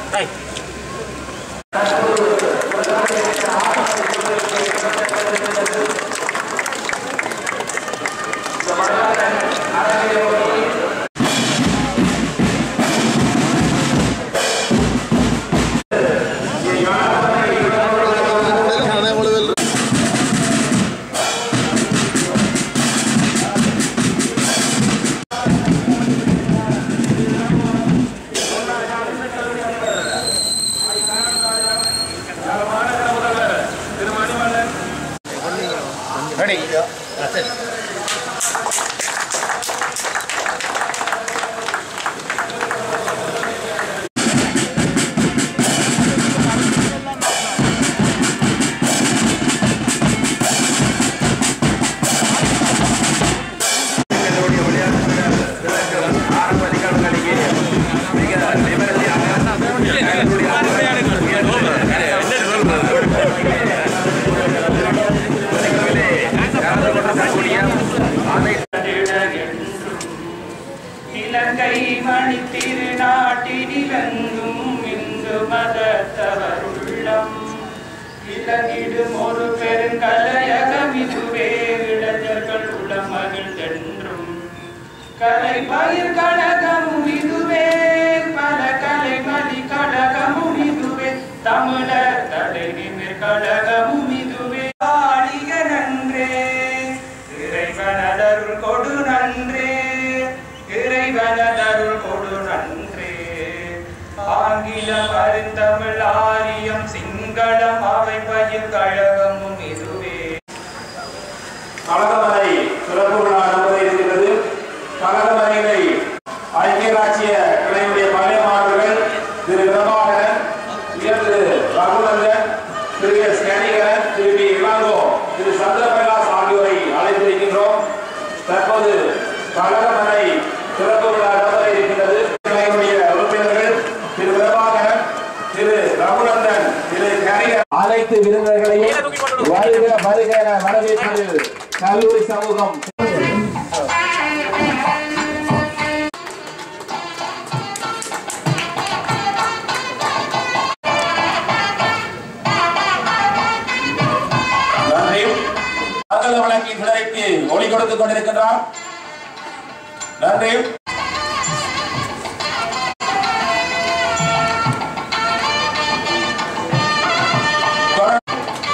இலங்கை மணி திருநாட்டினிலங்கும் இந்து மதத்தவருள்ளம் இலங்கிடும் ஒரு பெருங்கலையகம் இதுவே இளைஞர்கள் உளம் மகிழ்ந்தென்றும் கலை பயிர் கழகமும் இதுவே பல கலைமலி கழகமும் இதுவே தமிழர் தலைநிமிர் கழகமும் இதுவே ஆடிக நன்றே இறைவனதருள் கொடு நன்றே இறைவனதருள் கொடு நன்றே ஆங்கில பருந்தமிழ் ஆரியம் சிங்களம் அவை பயிர் கழகமும் இதுவே கழகமலை சிறப்பு விழா நடந்து இருக்கிறது கழகமலையினை ஐக்கிய ராஜ்ய கிளையுடைய பழைய மாணவர்கள் திரு பிரபாகரன் உயர் திரு ரகுநந்தன் திரு எஸ் கணிகரன் திரு பி இளங்கோ திரு சந்திரபிரகாஷ் ஆகியோரை அழைத்திருக்கின்றோம் தற்போது கழகமலை சிறப்பு விழா நடத்த இருக்கிறது கிளையுடைய உறுப்பினர்கள் திரு பிரபாகரன் திரு ரகுநந்தன் திரு கணிகரன் அனைத்து விருந்தினர்களையும் வருக வருக என வரவேற்பது கல்லூரி சமூகம் நன்றி மங்கள வழக்கின் விளைக்கு ஒளி கொடுத்துக் கொண்டிருக்கின்றார் நன்றி தொடர்-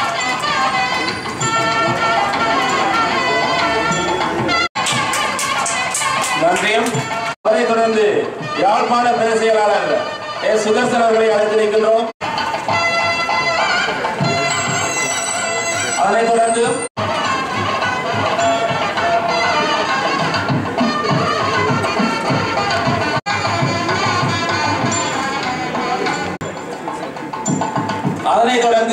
நன்றியும் அதைத் தொடர்ந்து யாழ்ப்பாண பிரதேச செயலாளர் எஸ் சுதர்சன் அவர்களை அழைத்திருக்கின்றோம் அதனைத் தொடர்ந்து அதனைத் தொடர்ந்து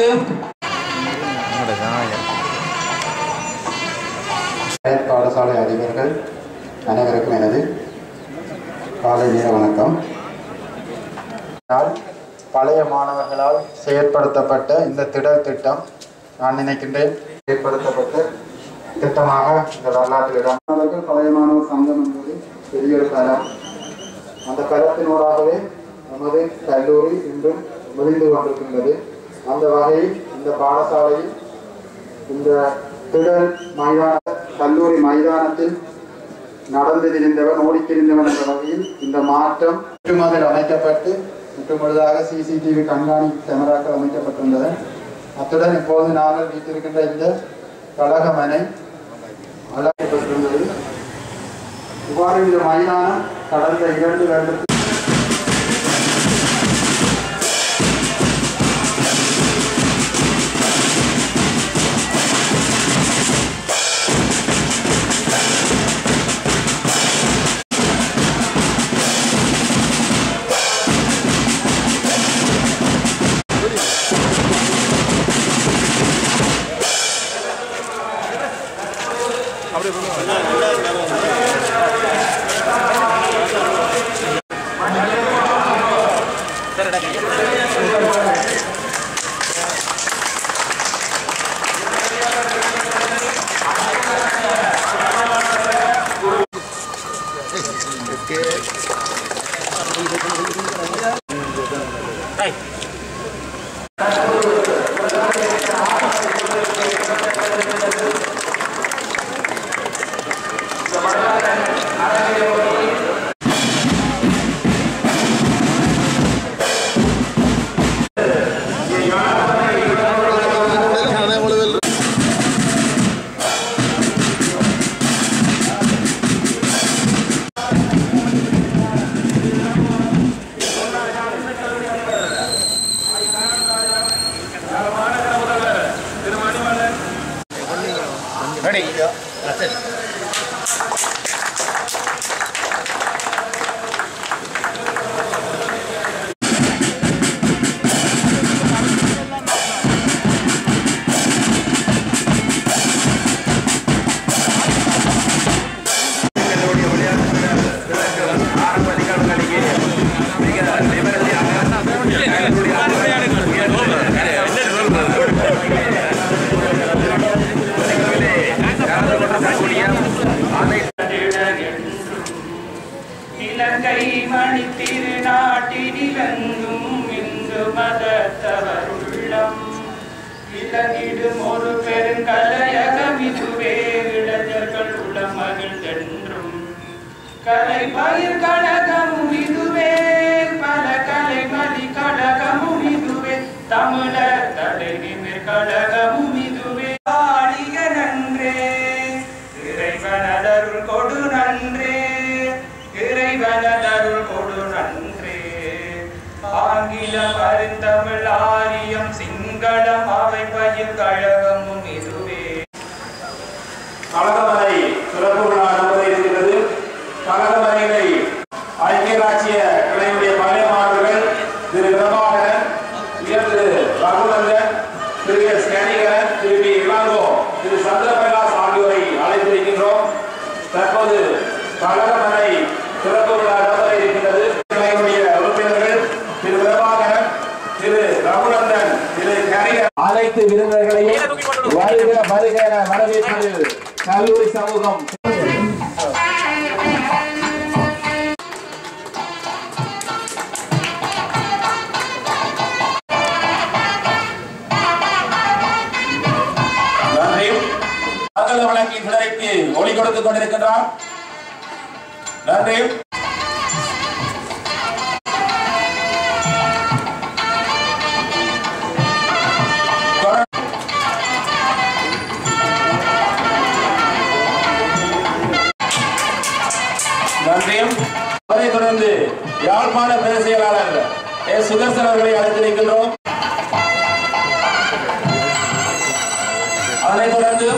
பயர் பாடசாலை அதிபர்கள் அனைவருக்கும் எனது காலை நேர வணக்கம் நான் பழைய மாணவர்களால் செயற்படுத்தப்பட்ட இந்த திடல் திட்டம் நான் நினைக்கின்றேன் செயற்படுத்தப்பட்ட திட்டமாக இந்த வரலாற்றில் இடம் மாணவர்கள் பழைய மாணவர் சங்கம் என்பது பெரிய ஒரு கலம் அந்த கலத்தினூடாகவே நமது கல்லூரி இன்றும் விரிந்து கொண்டிருக்கின்றது அந்த வகையில் இந்த பாடசாலையில் இந்த திடல் மைதான கல்லூரி மைதானத்தில் நடந்து திரிந்தவன் ஓடித் திரிந்தவன் என்ற வகையில் இந்த மாற்றம் முற்றுமதில் அமைக்கப்பட்டு முற்றுமுழுதாக சிசிடிவி கண்காணிப்பு கேமராக்கள் அமைக்கப்பட்டிருந்தது அத்துடன் இப்போது நாங்கள் வீட்டிருக்கின்ற இந்த கழகமனை அழைக்கப்பட்டிருந்தது இவ்வாறு இந்த மைதானம் கடந்த இரண்டு வருடத்தில் தனி திருநாட்டினிலெங்கும் இந்து மதத்தவருள்ளம் விளங்கிடும் ஒரு பெருங்கலையகம் இதுவே இளைஞர்கள் உளம் மகிழ்ந்தென்றும் கலை பயிர் கழகமும் இதுவே பல கலை மதி கழகமும் இதுவே தமிழர் தலை நிமிர் கழகமும் இதுவே ஆடிக நன்றே இறைவனதருள் கொடு நன்றே இறைவனதருள் கொடு நன்றே ஆங்கிலம் அருந்தமிழ் ஆரியம் சிங்களம் அவை பயிர் கழகமும் இதுவே கழகமனை சிறப்பு விழா நடைபெற இருக்கிறது கழகமனையினை ஐக்கிய ராச்சிய கிளையுடைய பழைய மாணவர்கள் திரு பிரபாகரன் உயர் திரு ரகுநந்தன் திரு எஸ் கணிகரன் திரு பி இளங்கோ திரு சந்திரபிரகாஷ் ஆகியோரை அழைத்திருக்கின்றோம் தற்போது கழகமனை சிறப்பு விழா நடைபெற இருக்கின்றது கிளையுடைய உறுப்பினர்கள் திரு பிரபாகரன் திரு ரகுநந்தன் திரு கணிகரன் அனைத்து விருந்தினர்களையும் வருக வருக என வரவேற்பது கல்லூரி சமூகம் நன்றி மங்கள வழக்கின் கிளறைக்கு ஒளி கொடுத்துக் கொண்டிருக்கின்றார் நன்றி தொடர்- நன்றியும் அவரை தொடர்ந்து யாழ்ப்பாண பிரதேச செயலாளர் எஸ் சுதர்சன் அவர்களை அழைத்திருக்கின்றோம் அதனைத் தொடர்ந்து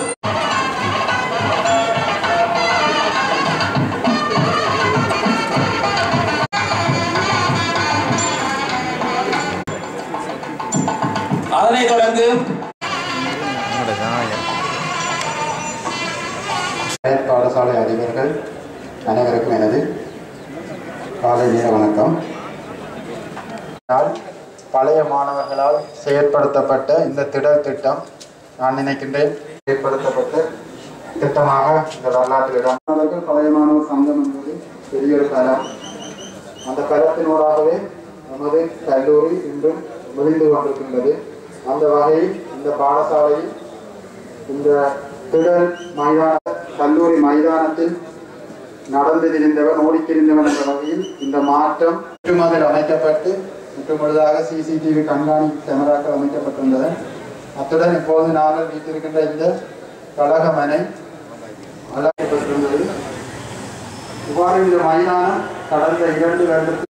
அதனைத் தொடர்ந்து பாடசாலை அதிபர்கள் அனைவருக்கும் எனது காலை நேர வணக்கம் நான் பழைய மாணவர்களால் செயற்படுத்தப்பட்ட இந்த திடல் திட்டம் நான் நினைக்கின்றேன் செயற்படுத்தப்பட்ட திட்டமாக இந்த வரலாற்றில் இடம் மாணவர்கள் பழைய மாணவர் சங்கம் என்பது பெரிய ஒரு தரம் அந்த கருத்தினூடாகவே நமது கல்லூரி இன்றும் விரிந்து கொண்டிருக்கின்றது அந்த வகையில் இந்த பாடசாலையில் இந்த திடல் மைதான கல்லூரி மைதானத்தில் நடந்து திரிந்தவன் ஓடித் திரிந்தவன் என்ற வகையில் இந்த மாற்றம் முற்றுமதில் அமைக்கப்பட்டு முற்றுமுழுதாக சிசிடிவி கண்காணிப்பு கேமராக்கள் அமைக்கப்பட்டிருந்தது அத்துடன் இப்போது நாங்கள் வீட்டிருக்கின்ற இந்த கழகமனை அழைக்கப்பட்டிருந்தது இவ்வாறு இந்த மைதானம் கடந்த இரண்டு வருடத்தில்